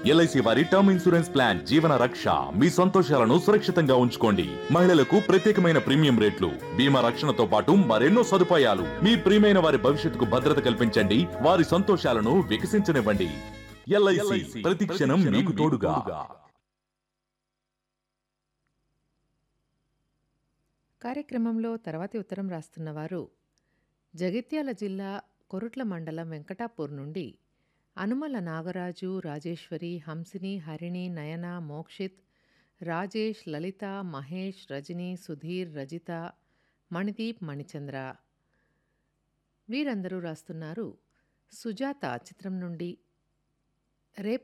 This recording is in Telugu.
ఎల్ఐసి వారి టర్మ్ ఇన్సూరెన్స్ ప్లాన్ జీవన రక్ష మీ సంతోషాలను సురక్షితంగా ఉంచుకోండి మహిళలకు ప్రత్యేకమైన ప్రీమియం రేట్లు బీమా రక్షణతో పాటు మరెన్నో సదుపాయాలు మీ ప్రియమైన వారి భవిష్యత్తుకు భద్రత కల్పించండి వారి సంతోషాలను వికసించనివ్వండి ఎల్ఐసి ప్రతి క్షణం మీకు తోడుగా కార్యక్రమంలో తర్వాతి ఉత్తరం రాస్తున్నవారు జగిత్యాల జిల్లా కొరుట్ల మండలం వెంకటాపూర్ నుండి అనుమల నాగరాజు రాజేశ్వరి హంసిని హరిణి నయన మోక్షిత్ రాజేష్ లలిత మహేష్ రజని సుధీర్ రజిత మణిదీప్ మణిచంద్ర వీరందరూ రాస్తున్నారు సుజాత చిత్రం నుండి రేప్